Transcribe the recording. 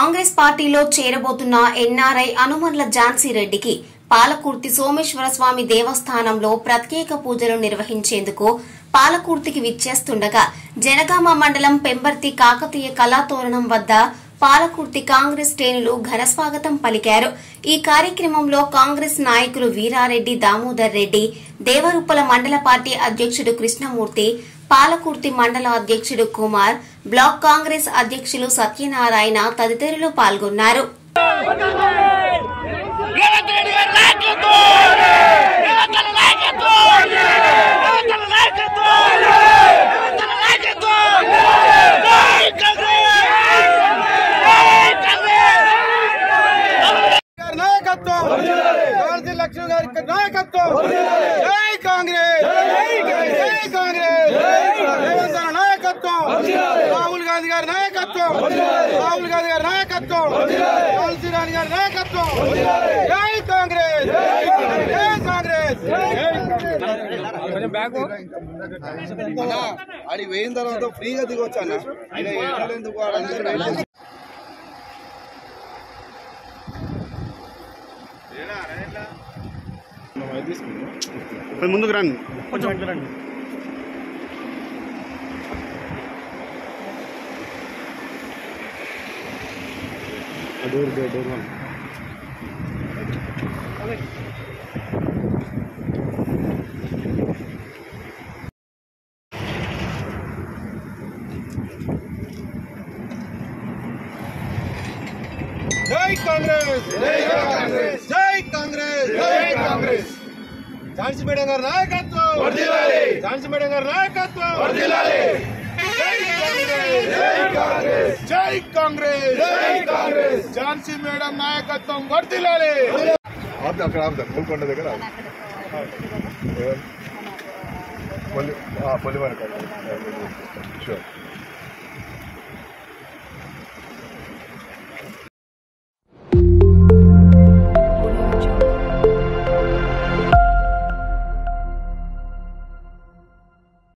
కాంగ్రెస్ పార్టీలో చేరబోతున్న ఎన్ఆర్ఐ అనుమర్ల ఝాన్సీ రెడ్డికి పాలకుర్తి సోమేశ్వర స్వామి దేవస్థానంలో ప్రత్యేక పూజలు నిర్వహించేందుకు పాలకుర్తికి విచ్చేస్తుండగా జనగామ మండలం పెంబర్తి కాకతీయ కళాతోరణం వద్ద పాలకుర్తి కాంగ్రెస్ శ్రేణులు ఘనస్వాగతం పలికారు ఈ కార్యక్రమంలో కాంగ్రెస్ నాయకులు వీరారెడ్డి దామోదర్ రెడ్డి దేవరుప్పల మండల పార్టీ అధ్యక్షుడు కృష్ణమూర్తి పాలకుర్తి మండల అధ్యక్షుడు కుమార్ బ్లాక్ కాంగ్రెస్ అధ్యక్షులు సత్యనారాయణ తదితరులు పాల్గొన్నారు రేవంత్ రెడ్డి గారి నాయకత్వం రేవంత్ అన్న నాయకత్వం రేవంత్ అన్న నాయకత్వం రేవంత్ అన్న నాయకత్వం జై కాంగ్రెస్ జై కాంగ్రెస్ గారి నాయకత్వం గాంధీ లక్ష్మి గారి నాయకత్వం జై కాంగ్రెస్ జై కాంగ్రెస్ రేవంత్ అన్న నాయకత్వం రాహుల్ గాంధీ గారి నాయకత్వం రాహుల్ గాంధీ గారి నాయకత్వం తులసి రాణి గారి నాయకత్వం జై కాంగ్రెస్ జై కాంగ్రెస్ ఆడి పోయిన తర్వాత ఫ్రీగా దిగొచ్చు అన్న ఆయన ఎక్కడెందుకు వాడు అందరూ వెయిట్ ముందుకు రండి జై కాంగ్రెస్ జై కాంగ్రెస్ జై కాంగ్రెస్ జై కాంగ్రెస్ ఝాన్సీ మేడం గారి నాయకత్వం ఝాన్సీ మేడం గారి నాయకత్వం జై కాంగ్రెస్ జై కాంగ్రెస్ జై కాంగ్రెస్ జై కాంగ్రెస్ ఝాన్సీ మేడం నాయకత్వం వర్దిలాలి ఆపుతా అక్కడ ఆపుతా గోల్కొండ దగ్గర పొలి పొలిమర షూర్